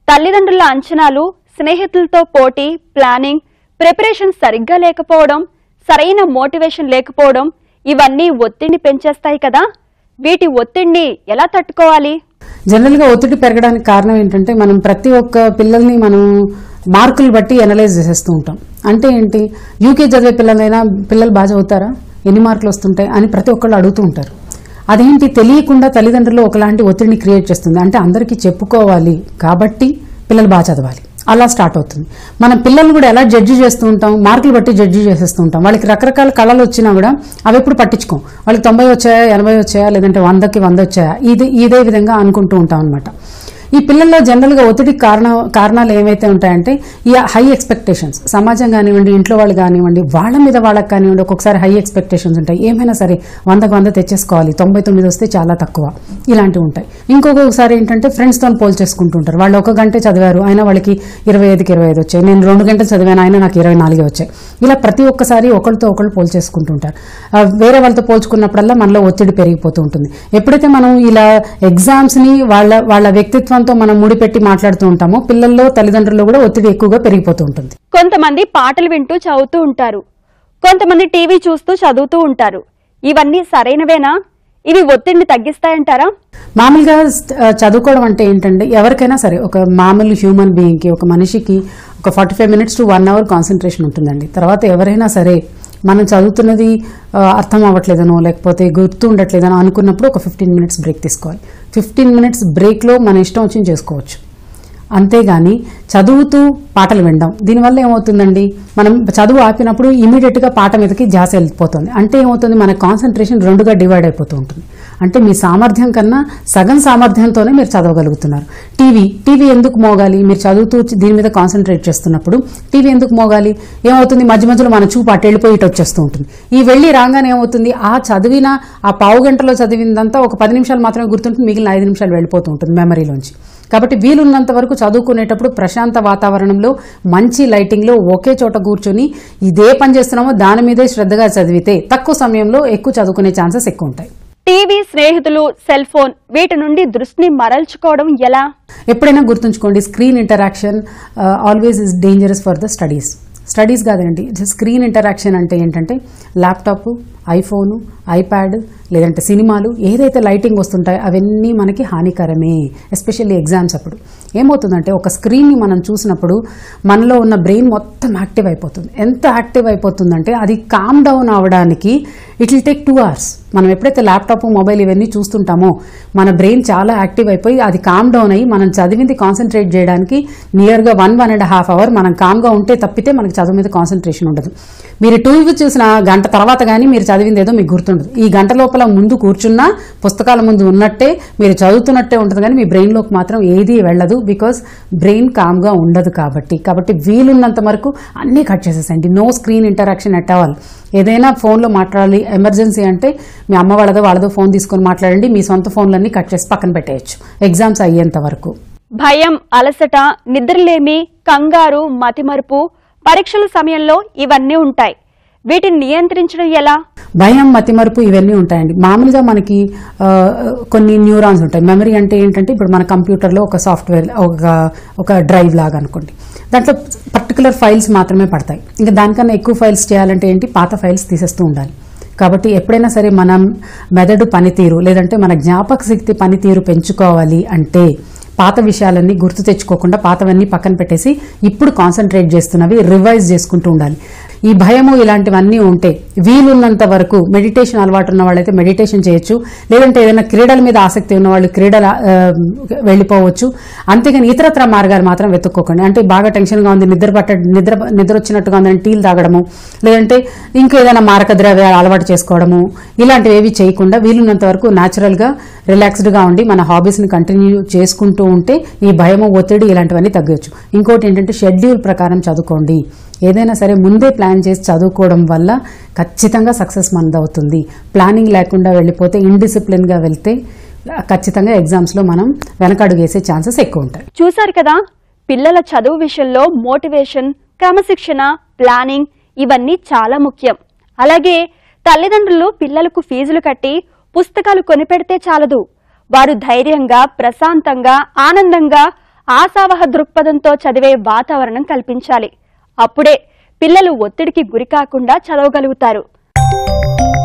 తల్లిదండ్రుల అంచనాలు స్నేహితులతో పోటీ ప్లానింగ్ ప్రిపరేషన్ సరిగ్గా లేకపోవడం సరైన మోటివేషన్ లేకపోవడం ఇవన్నీ ఒత్తిడిని పెంచేస్తాయి కదా వీటి ఒత్తిడిని ఎలా తట్టుకోవాలి జనరల్గా ఒత్తిడి పెరగడానికి కారణం ఏంటంటే మనం ప్రతి ఒక్క పిల్లల్ని మనం మార్కులు బట్టి అనలైజ్ చేసేస్తూ ఉంటాం అంటే ఏంటి యూకే చదివే పిల్లలైనా పిల్లలు బాగా చదువుతారా ఎన్ని మార్కులు వస్తుంటాయి అని ప్రతి ఒక్కళ్ళు అడుగుతూ ఉంటారు అదేంటి తెలియకుండా తల్లిదండ్రులు ఒకలాంటి ఒత్తిడిని క్రియేట్ చేస్తుంది అంటే అందరికీ చెప్పుకోవాలి కాబట్టి పిల్లలు బాగా చదవాలి అలా స్టార్ట్ అవుతుంది మనం పిల్లల్ని కూడా ఎలా జడ్జి చేస్తూ ఉంటాం మార్కులు బట్టి జడ్జి చేసేస్తూ ఉంటాం వాళ్ళకి రకరకాల కళలు వచ్చినా కూడా అవి ఎప్పుడు పట్టించుకోం వాళ్ళకి తొంభై వచ్చాయా ఎనభై వచ్చాయా లేదంటే వందకి వంద వచ్చాయా ఇది ఇదే విధంగా అనుకుంటూ ఉంటాం అనమాట ఈ పిల్లల్లో జనరల్గా ఒత్తిడికి కారణం కారణాలు ఏమైతే ఉంటాయంటే ఈ హై ఎక్స్పెక్టేషన్స్ సమాజం కానివ్వండి ఇంట్లో వాళ్ళు కానివ్వండి వాళ్ళ మీద వాళ్ళకి కానివ్వండి ఒక్కొక్కసారి హై ఎక్స్పెక్టేషన్స్ ఉంటాయి ఏమైనా సరే వందకు వంద తెచ్చేసుకోవాలి తొంభై తొమ్మిది వస్తే చాలా తక్కువ ఇలాంటివి ఉంటాయి ఇంకొకసారి ఏంటంటే ఫ్రెండ్స్తో పోల్చేసుకుంటుంటారు వాళ్ళు ఒక గంటే చదివారు అయినా వాళ్ళకి ఇరవై ఐదుకి ఇరవై ఐదు వచ్చాయి నేను రెండు గంటలు చదివాను అయినా నాకు ఇరవై నాలుగే వచ్చాయి ఇలా ప్రతి ఒక్కసారి ఒకరితో ఒకళ్ళు పోల్చేసుకుంటుంటారు ఆ, వేరే వాళ్ళతో పోల్చుకున్నప్పుడల్లా మనలో ఒత్తిడి పెరిగిపోతూ ఉంటుంది ఎప్పుడైతే మనం ఇలా ఎగ్జామ్స్ని వాళ్ళ వాళ్ళ వ్యక్తిత్వంతో మనం ముడిపెట్టి మాట్లాడుతూ ఉంటామో పిల్లల్లో తల్లిదండ్రుల్లో కూడా ఒత్తిడి ఎక్కువగా పెరిగిపోతూ ఉంటుంది కొంతమంది పాటలు వింటూ చదువుతూ ఉంటారు కొంతమంది టీవీ చూస్తూ చదువుతూ ఉంటారు ఇవన్నీ సరైనవేనా ఇవి ఒత్తిడిని తగ్గిస్తాయంటారా మామూలుగా ఆ, చదువుకోవడం అంటే ఏంటంటే ఎవరికైనా సరే ఒక మామూలు హ్యూమన్ బీయింగ్కి ఒక మనిషికి ఒక forty five minutes to one hour concentration ఉంటుందండి తర్వాత ఎవరైనా సరే మనం చదువుతున్నది ఆ, అర్థం అవ్వట్లేదనో లేకపోతే గుర్తు ఉండట్లేదనో అనుకున్నప్పుడు ఒక ఫిఫ్టీన్ మినిట్స్ బ్రేక్ తీసుకోవాలి ఫిఫ్టీన్ మినిట్స్ బ్రేక్లో మన ఇష్టం వచ్చింది చేసుకోవచ్చు అంతేగాని చదువుతూ పాటలు వినడం దీనివల్ల ఏమవుతుందండి మనం చదువు ఆపినప్పుడు ఇమీడియట్గా పాట మీదకి జాస వెళ్ళిపోతుంది అంటే ఏమవుతుంది మన కాన్సన్ట్రేషన్ రెండుగా డివైడ్ అయిపోతూ ఉంటుంది అంటే మీ సామర్థ్యం కన్నా సగం సామర్థ్యంతోనే మీరు చదవగలుగుతున్నారు టీవీ టీవీ ఎందుకు మోగాలి మీరు చదువుతూ దీని మీద కాన్సన్ట్రేట్ చేస్తున్నప్పుడు టీవీ ఎందుకు మోగాలి ఏమవుతుంది మధ్య మధ్యలో మన చూపు అటు వెళ్ళిపోయి ఇటు వచ్చేస్తూ ఉంటుంది ఈ వెళ్ళి రాగానే ఏమవుతుంది ఆ చదివిన ఆ పావు గంటలో చదివిందంతా ఒక పది నిమిషాలు మాత్రమే గుర్తుంటుంది మిగిలిన ఐదు నిమిషాలు వెళ్ళిపోతూ ఉంటుంది మెమరీలోంచి కాబట్టి వీలున్నంత వరకు చదువుకునేటప్పుడు ప్రశాంత వాతావరణంలో మంచి లైటింగ్లో ఒకే చోట కూర్చొని ఇదే పని చేస్తున్నామో దాని మీదే శ్రద్ధగా చదివితే తక్కువ సమయంలో ఎక్కువ చదువుకునే ఛాన్సెస్ ఎక్కువ ఉంటాయి టీవీ స్నేహితులు సెల్ ఫోన్ వీటి నుండి దృష్టిని మరల్చుకోవడం ఎలా ఎప్పుడైనా గుర్తుంచుకోండి screen interaction always is dangerous for the studies studies కాదండి స్క్రీన్ ఇంటరాక్షన్ అంటే ఏంటంటే ల్యాప్టాప్ ఐఫోను ఐప్యాడ్ లేదంటే సినిమాలు ఏదైతే లైటింగ్ వస్తుంటాయో అవన్నీ మనకి హానికరమే ఎస్పెషల్లీ ఎగ్జామ్స్ అప్పుడు ఏమవుతుందంటే ఒక స్క్రీన్ని మనం చూసినప్పుడు మనలో ఉన్న బ్రెయిన్ మొత్తం యాక్టివ్ అయిపోతుంది ఎంత యాక్టివ్ అయిపోతుందంటే అది కామ్ డౌన్ అవడానికి it will take two hours మనం ఎప్పుడైతే ల్యాప్టాప్ మొబైల్ ఇవన్నీ చూస్తుంటామో మన బ్రెయిన్ చాలా యాక్టివ్ అయిపోయి అది కామ్ డౌన్ అయ్యి మనం చదివింది కాన్సన్ట్రేట్ చేయడానికి నియర్గా one one and half hour మనం కామ్గా ఉంటే తప్పితే మనకి చదువు మీద కాన్సన్ట్రేషన్ ఉండదు మీరు టీవీ చూసిన గంట తర్వాత కానీ మీరు చదివింది ఏదో మీకు గుర్తుండదు ఈ గంట లోపల ముందు కూర్చున్నా పుస్తకాల ముందు ఉన్నట్టే మీరు చదువుతున్నట్టే ఉంటుంది కానీ మీ బ్రెయిన్లోకి మాత్రం ఏది వెళ్ళదు బికాస్ బ్రెయిన్ కామ్గా ఉండదు కాబట్టి కాబట్టి వీలున్నంత వరకు అన్నీ కట్ చేసేసండి no screen interaction at all ఏదైనా ఫోన్లో మాట్లాడాలి ఎమర్జెన్సీ అంటే మీ అమ్మ వాళ్ళదో వాళ్ళదో ఫోన్ తీసుకొని మాట్లాడండి మీ సొంత ఫోన్లన్నీ కట్ చేసి పక్కన పెట్టేయచ్చు ఎగ్జామ్స్ అయ్యేంత వరకు భయం అలసట నిద్రలేమి కంగారు మతిమరుపు పరీక్షల సమయంలో ఇవన్నీ ఉంటాయి వీటిని నియంత్రించడం ఎలా భయం మతిమరుపు ఇవన్నీ ఉంటాయండి మామూలుగా మనకి ఆ, కొన్ని న్యూరాన్స్ ఉంటాయి మెమరీ అంటే ఏంటంటే ఇప్పుడు మన కంప్యూటర్లో ఒక సాఫ్ట్వేర్ ఒక ఒక డ్రైవ్ లాగా అనుకోండి దాంట్లో పర్టికులర్ ఫైల్స్ మాత్రమే పడతాయి ఇంకా దానికన్నా ఎక్కువ ఫైల్స్ చేయాలంటే ఏంటి పాత ఫైల్స్ తీసేస్తూ ఉండాలి కాబట్టి ఎప్పుడైనా సరే మనం మెదడు పనితీరు లేదంటే మన జ్ఞాపక శక్తి పనితీరు పెంచుకోవాలి అంటే పాత విషయాలన్నీ గుర్తు తెచ్చుకోకుండా పాతవన్నీ పక్కన పెట్టేసి ఇప్పుడు కాన్సన్ట్రేట్ చేస్తున్నవి రివైజ్ చేసుకుంటూ ఉండాలి ఈ భయము ఇలాంటివన్నీ ఉంటే వీలున్నంత వరకు మెడిటేషన్ అలవాటు ఉన్న వాళ్ళైతే మెడిటేషన్ చేయొచ్చు లేదంటే ఏదైనా క్రీడల మీద ఆసక్తి ఉన్న వాళ్ళు క్రీడల ఆ, వెళ్ళిపోవచ్చు అంతేగాని ఇతరత్ర మార్గాలు మాత్రం వెతుక్కోకండి అంటే బాగా టెన్షన్గా ఉంది నిద్ర పట్ట నిద్ర నిద్ర వచ్చినట్టుగా ఉందని టీలు తాగడము లేదంటే ఇంకా ఏదైనా మారక ద్రవ్యాలు అలవాటు చేసుకోవడము ఇలాంటివి ఏవి చేయకుండా వీలున్నంత వరకు న్యాచురల్గా రిలాక్స్డ్గా ఉండి మన హాబీస్ని కంటిన్యూ చేసుకుంటూ ఉంటే ఈ భయము ఒత్తిడి ఇలాంటివన్నీ తగ్గొచ్చు ఇంకోటి ఏంటంటే షెడ్యూల్ ప్రకారం చదువుకోండి ఏదైనా సరే ముందే ప్లాన్ చేసి చదువుకోవడం వల్ల ఖచ్చితంగా సక్సెస్ మనదవుతుంది ప్లానింగ్ లేకుండా వెళ్ళిపోతే ఇండిసిప్లిన్గా వెళ్తే ఖచ్చితంగా ఎగ్జామ్స్లో మనం వెనకడుగు వేసే ఛాన్సెస్ ఎక్కువ ఉంటాయి చూశారు కదా పిల్లల చదువు విషయంలో మోటివేషన్ క్రమశిక్షణ ప్లానింగ్ ఇవన్నీ చాలా ముఖ్యం అలాగే తల్లిదండ్రులు పిల్లలకు ఫీజులు కట్టి పుస్తకాలు కొనిపెడితే చాలదు వారు ధైర్యంగా ప్రశాంతంగా ఆనందంగా ఆశావహ దృక్పథంతో చదివే వాతావరణం కల్పించాలి అప్పుడే పిల్లలు ఒత్తిడికి గురి కాకుండా చదవగలుగుతారు